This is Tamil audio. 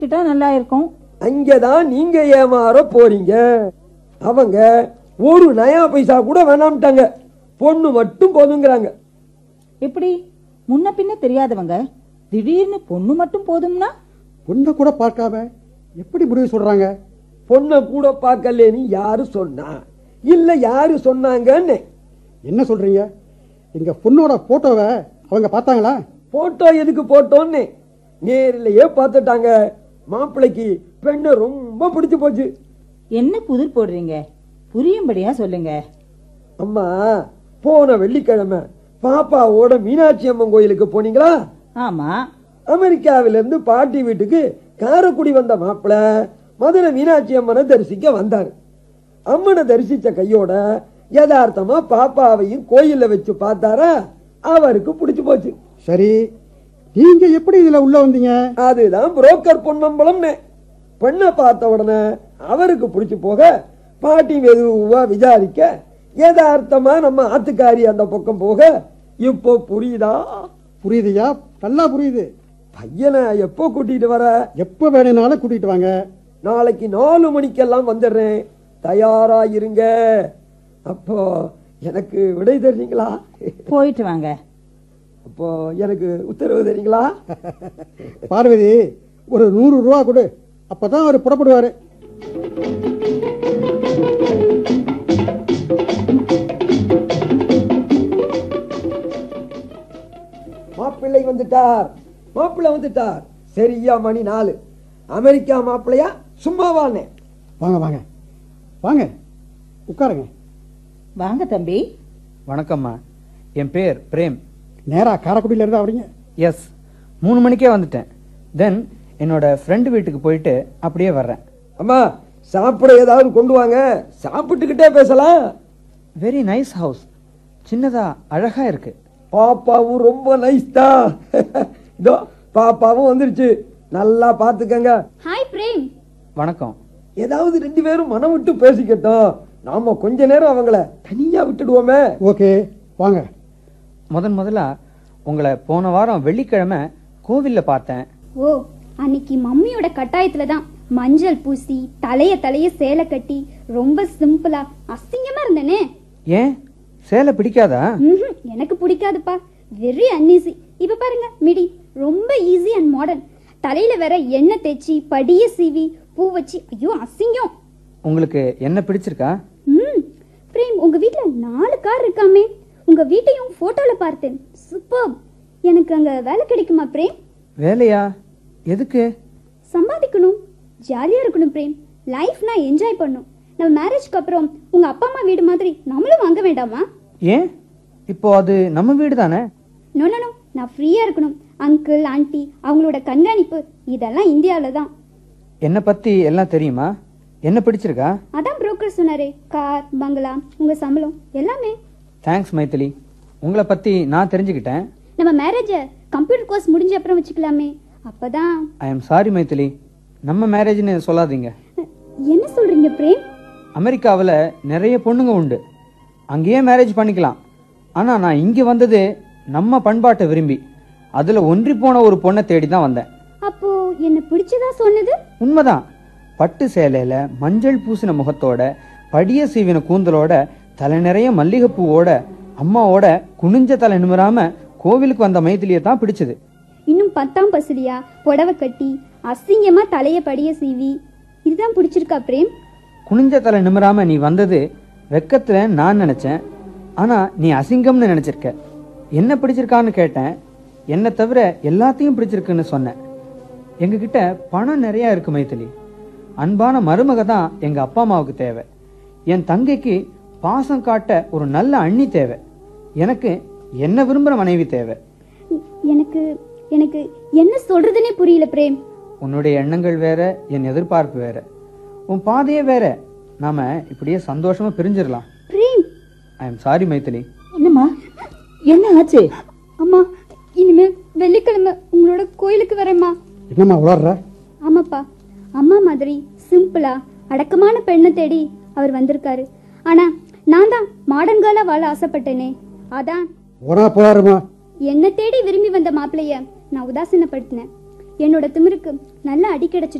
கிட்டா நல்லா இருக்கும் அங்கதான் நீங்க ஏமாற போறீங்க அவங்க ஒரு நயா பைசா கூட வேணாம்ட்டாங்க பொண்ணு மட்டும் போதுங்கிறாங்க எப்படி முன்ன பின்ன தெரியாதவங்க திடீர்னு பொண்ணு மட்டும் போதும்னா பொண்ணை கூட பார்க்காம எப்படி முடிவு சொல்றாங்க பொண்ணை கூட பார்க்கலேன்னு யாரு சொன்னா இல்ல யாரு சொன்னாங்கன்னு என்ன சொல்றீங்க எங்க பொண்ணோட போட்டோவை அவங்க பார்த்தாங்களா போட்டோ எதுக்கு போட்டோன்னு நேரிலேயே பார்த்துட்டாங்க மாப்பிள்ளைக்கு பெண்ணை ரொம்ப பிடிச்சு போச்சு என்ன புதிர் போடுறீங்க புரியும்படியா சொல்லுங்க அம்மா போன வெள்ளிக்கிழமை பாப்பாவோட மீனாட்சி அம்மன் கோயிலுக்கு போனீங்களா ஆமா அமெரிக்காவில இருந்து பாட்டி வீட்டுக்கு காரக்குடி வந்த மாப்பிள மதுரை மீனாட்சி அம்மனை தரிசிக்க வந்தாரு அம்மனை தரிசிச்ச கையோட யதார்த்தமா பாப்பாவையும் கோயில்ல வச்சு பார்த்தாரா அவருக்கு பிடிச்சு போச்சு சரி நீங்க எப்படி இதுல உள்ள வந்தீங்க அதுதான் புரோக்கர் பொன்னம்பலம்னு பெண்ணை பார்த்த உடனே அவருக்கு பிடிச்சு போக பாட்டி மெதுவா விசாரிக்க யதார்த்தமா நம்ம ஆத்துக்காரி அந்த பக்கம் போக இப்போ புரியுதா புரியுதுயா நல்லா புரியுது பையனை எப்போ கூட்டிட்டு வர எப்ப வேணும்னாலும் கூட்டிட்டு வாங்க நாளைக்கு நாலு மணிக்கெல்லாம் வந்துடுறேன் தயாரா இருங்க அப்போ எனக்கு விடை தர்றீங்களா போயிட்டு வாங்க அப்போ எனக்கு உத்தரவு தரீங்களா பார்வதி ஒரு நூறு ரூபா கொடு அப்பதான் அவர் புறப்படுவாரு மாப்பிள்ளை வந்துட்டார் மாப்பிள்ளை வந்துட்டார் சரியா மணி நாலு அமெரிக்கா மாப்பிள்ளையா சும்மாவானே வாங்க வாங்க வாங்க உட்காருங்க வாங்க தம்பி வணக்கம்மா என் பேர் பிரேம் நேரா காரைக்குடியில இருந்து அவரீங்க எஸ் மூணு மணிக்கே வந்துட்டேன் தென் என்னோட ஃப்ரெண்டு வீட்டுக்கு போயிட்டு அப்படியே வர்றேன் அம்மா சாப்பிட ஏதாவது கொண்டு வாங்க சாப்பிட்டுக்கிட்டே பேசலாம் வெரி நைஸ் ஹவுஸ் சின்னதா அழகா இருக்கு பாப்பாவும் ரொம்ப நைஸ் தான் இதோ பாப்பாவும் வந்துருச்சு நல்லா பாத்துக்கங்க ஹாய் பிரேம் வணக்கம் ஏதாவது ரெண்டு பேரும் மனம் விட்டு பேசிக்கட்டும் நாம கொஞ்ச நேரம் அவங்கள தனியா விட்டுடுவோமே ஓகே வாங்க முதன் முதலா உங்களை போன வாரம் வெள்ளிக்கிழமை கோவில்ல பார்த்தேன் ஓ அன்னைக்கு மம்மியோட கட்டாயத்துல தான் மஞ்சள் பூசி தலைய தலைய சேலை கட்டி ரொம்ப சிம்பிளா அசிங்கமா இருந்தனே ஏன் சேலை பிடிக்காதா ம்ஹும், எனக்கு பிடிக்காதுப்பா வெரி அன்ஈஸி இப்ப பாருங்க மிடி ரொம்ப ஈஸி அண்ட் மாடர்ன் தலையில வேற எண்ணெய் தேய்ச்சி படிய சீவி பூ வச்சு ஐயோ அசிங்கம் உங்களுக்கு என்ன பிடிச்சிருக்கா ம் பிரேம் உங்க வீட்ல நாலு கார் இருக்காமே உங்க வீட்டையும் போட்டோல பார்த்தேன் சூப்பர் எனக்கு அங்க வேலை கிடைக்குமா பிரேம் வேலையா எதுக்கு சம்பாதிக்கணும் ஜாலியா இருக்கணும் பிரேம் லைஃப்னா என்ஜாய் பண்ணும் நம்ம மேரேஜ்க்கு அப்புறம் உங்க அப்பா அம்மா வீடு மாதிரி நம்மளும் வாங்க வேண்டாமா ஏன் இப்போ அது நம்ம வீடு தானே நோ நோ நோ நான் ஃப்ரீயா இருக்கணும் அங்கிள் ஆன்ட்டி அவங்களோட கண்காணிப்பு இதெல்லாம் இந்தியாவில தான் என்னை பத்தி எல்லாம் தெரியுமா என்ன பிடிச்சிருக்கா அதான் புரோக்கர் சொன்னாரே கார் பங்களா உங்க சம்பளம் எல்லாமே தேங்க்ஸ் மைத்திலி உங்களை பத்தி நான் தெரிஞ்சுக்கிட்டேன் நம்ம மேரேஜ கம்ப்யூட்டர் கோர்ஸ் முடிஞ்ச அப்புறம் வச்சுக்கலாமே அப்பதான் ஐ எம் சாரி மைத்திலி நம்ம மேரேஜ்னு சொல்லாதீங்க என்ன சொல்றீங்க பிரேம் அமெரிக்காவில் நிறைய பொண்ணுங்க உண்டு அங்கேயே மேரேஜ் பண்ணிக்கலாம் ஆனால் நான் இங்கே வந்தது நம்ம பண்பாட்டை விரும்பி அதில் ஒன்றி போன ஒரு பொண்ணை தேடி தான் வந்தேன் அப்போ என்ன பிடிச்சதா சொன்னது உண்மைதான் பட்டு சேலையில் மஞ்சள் பூசின முகத்தோட படிய சீவின கூந்தலோட தலை நிறைய மல்லிகைப்பூவோட அம்மாவோட குனிஞ்ச தலை நிமிராம கோவிலுக்கு வந்த மைத்திலியை தான் பிடிச்சது இன்னும் பத்தாம் பசுலியா புடவை கட்டி அசிங்கமா தலைய படிய சீவி இதுதான் பிடிச்சிருக்கா பிரேம் குனிஞ்ச தலை நிமிராம நீ வந்தது வெக்கத்துல நான் நினைச்சேன் ஆனா நீ அசிங்கம்னு நினைச்சிருக்க என்ன பிடிச்சிருக்கான்னு கேட்டேன் என்னை தவிர எல்லாத்தையும் பிடிச்சிருக்குன்னு சொன்னேன் எங்ககிட்ட பணம் நிறைய இருக்கு மைத்திலி அன்பான மருமக தான் எங்க அப்பா அம்மாவுக்கு தேவை என் தங்கைக்கு பாசம் காட்ட ஒரு நல்ல அண்ணி தேவை எனக்கு என்ன விரும்புற மனைவி தேவை எனக்கு எனக்கு என்ன சொல்றதுனே புரியல பிரேம் உன்னுடைய எண்ணங்கள் வேற என் எதிர்பார்ப்பு வேற உன் பாதையே வேற நாம இப்படியே சந்தோஷமா பிரிஞ்சிடலாம் Prem I am sorry Maithili என்னம்மா என்ன ஆச்சு அம்மா இனிமே வெள்ளிக்கிழமை உங்களோட கோயிலுக்கு வரேம்மா என்னம்மா உளர்ற ஆமாப்பா அம்மா மாதிரி சிம்பிளா அடக்கமான பெண்ணை தேடி அவர் வந்திருக்காரு ஆனா நான் தான் மாடர்ன் கேர்லா வாழ ஆசைப்பட்டேனே அதான் போனா போறாருமா என்னை தேடி விரும்பி வந்த மாப்பிளைய நான் உதாசீனப்படுத்தினேன் என்னோட திமிருக்கு நல்ல அடி கிடைச்சிருச்சு